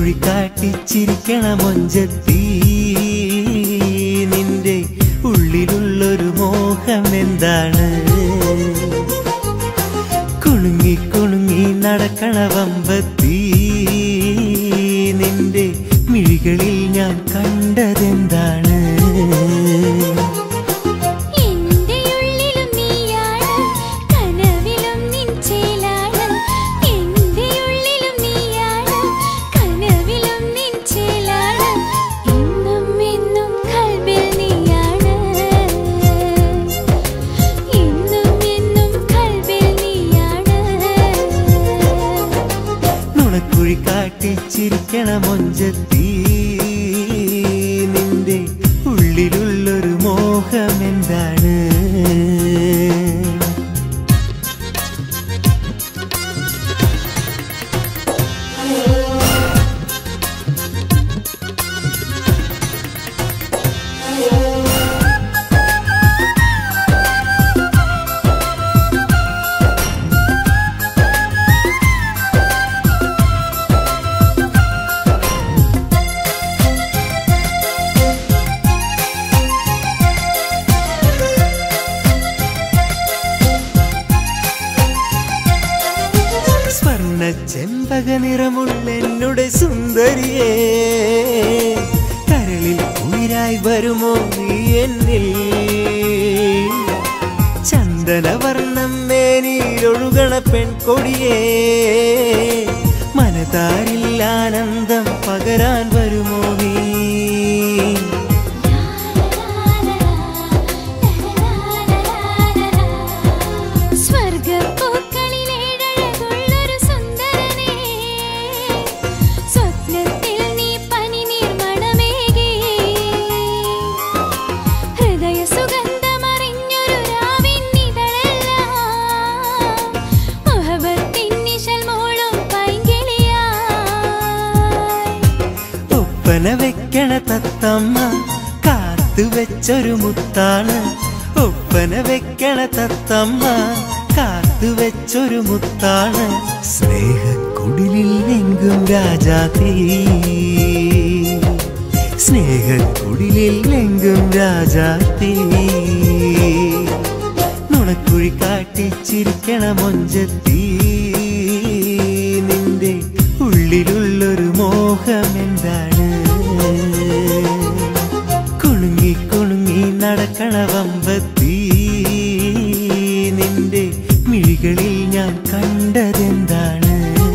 നുണക്കുഴി കാട്ടിച്ചിരിക്കണ മൊഞ്ചത്തി നിന്റെ ഉള്ളിലുള്ളൊരു മോഹം എന്താണ് കുണുങ്ങി കുണുങ്ങി നടക്കണ വമ്പത്തി നിന്റെ മിഴികളിൽ ഞാൻ കണ്ടതെന്താണ് എന്റെ ഉള്ളിലും നീയാണ് കനവിലും നിൻ ചേലാണ് എന്റെ ഉള്ളിലും നീയാണ് കനവിലും നിൻ ചേലാണ് എന്നും എന്നും കൽബിൽ നീയാണ് എന്നും എന്നും കൽബിൽ നീയാണ് നുണക്കുഴി കാട്ടിച്ചിരിക്കണ മൊഞ്ചത്തി നിന്റെ ഉള്ളിലുള്ളൊരു മോഹം എന്താണ് സ്വർണ്ണ ചെമ്പക നിറമുള്ള എന്നുടെ സുന്ദരിയേ കരളിൽ ഉയരായി വരുമോ നീ എന്നിൽ ചന്ദനവർണ്ണം മേനിയിലൊഴുകണ പെൺകൊടിയേ മനതാരിൽ ആനന്ദം പകരാൻ വരുമോ നീ സ്വർഗപ്പൂക്കളിലേഴഴകുള്ളൊരു സുന്ദരനേ സ്വപ്നത്തിൽ നീ പനിനീർ മണമേകി ഹൃദയ സുഗന്ധമറിഞ്ഞൊരു രാവിന്നിതളെല്ലാം മുഹബത്തിൻ നിശൽ മോളും പൈങ്കിളിയായി ഒപ്പന വെക്കണ തത്തമ്മ കാത്തു വെച്ചൊരു മുത്താണ് ഒപ്പന വെക്കണ തത്തമ്മ കാത്തു വെച്ചൊരു മുത്താണ് സ്നേഹക്കുടിലിൽ എങ്കും രാജാതീ സ്നേഹക്കുടിലിൽ എങ്കും രാജാതീ നുണക്കുഴി കാട്ടിച്ചിരിക്കണ മൊഞ്ചത്തി നിന്റെ ഉള്ളിലുള്ളൊരു മോഹം എന്താണ് കുണുങ്ങി കുണുങ്ങി നടക്കണ വമ്പത്തി നിന്റെ മിഴികളിൽ ഞാൻ കണ്ടതെന്താണ്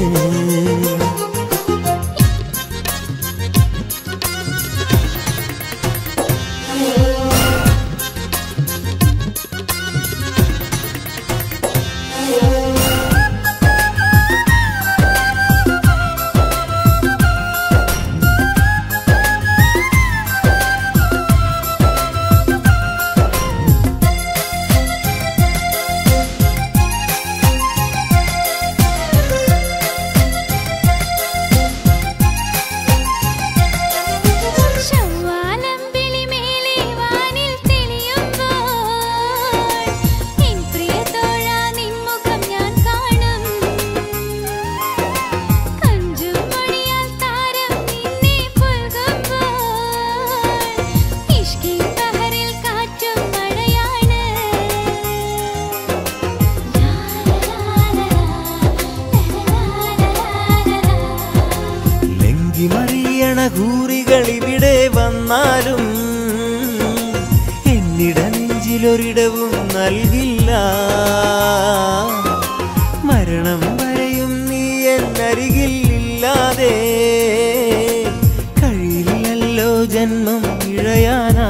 ശവ്വാലമ്പിളി മേലെ വാനിൽ തെളിയുമ്പോൾ എൻ പ്രിയതോഴ നിൻമുഖം ഞാൻ കാണും കഞ്ചും മണിയാൽ താരം നിന്നെ പുൽകുമ്പോൾ ഇഷ്കിൻ ബഹറിൽ കാറ്റും മഴയാണ് ലെങ്കി മറിയണ കൂറികൾ ഇവിടെ വന്നാലും എന്നിട നെഞ്ചിലൊരിടവും നൽകില്ല മരണം വരെയും നീ എന്നരികിൽ ഇല്ലാതെ കഴിയില്ലല്ലോ ജന്മം ഇഴയാനാ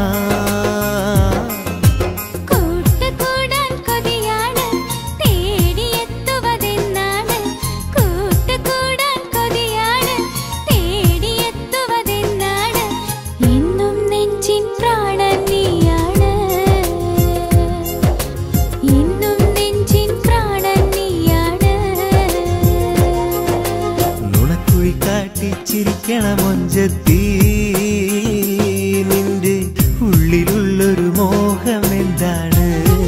കൂട്ടുകൂടാൻ കൊതിയാണ് തേടിയെത്തുവതെന്നാണ് കൂട്ടുകൂടാൻ കൊതിയാണ് തേടിയെത്തുവതെന്നാണ് എന്നും നെഞ്ചിൻ പ്രാണൻ നീയാണ് എന്നും നെഞ്ചിൻ പ്രാണൻ നീയാണ് നുണക്കുഴി കാട്ടിച്ചിരിക്കണ മൊഞ്ചത്തി നിന്റെ ഉള്ളിലുള്ളൊരു മോഹം എന്താണ്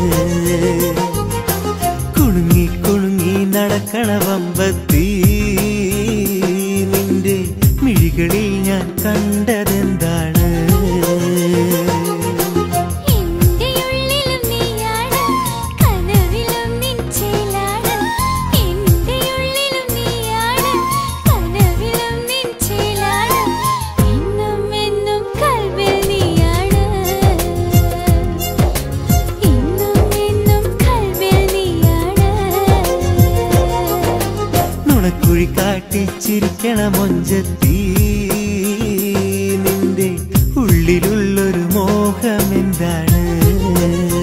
കുണുങ്ങി കുണുങ്ങി നടക്കണ വമ്പത്തി നിന്റെ മിഴി മിഴികളിൽ ഞാൻ കണ്ടതെന്താണ് എന്റെ ഉള്ളിലും നീയാണ് കനവിലും നിൻ ചേലാണ് എന്റെ ഉള്ളിലും നീയാണ് കനവിലും നിൻ ചേലാണ് എന്നും എന്നും കൽവിൽ നീയാണ് എന്നും എന്നും കൽവിൽ നീയാണ് നുണക്കുഴി കാട്ടി ചിരിക്കണ മൊഞ്ചത്തി നിന്റെ ഉള്ളിലുള്ളൊരു മോഹമെന്താണ്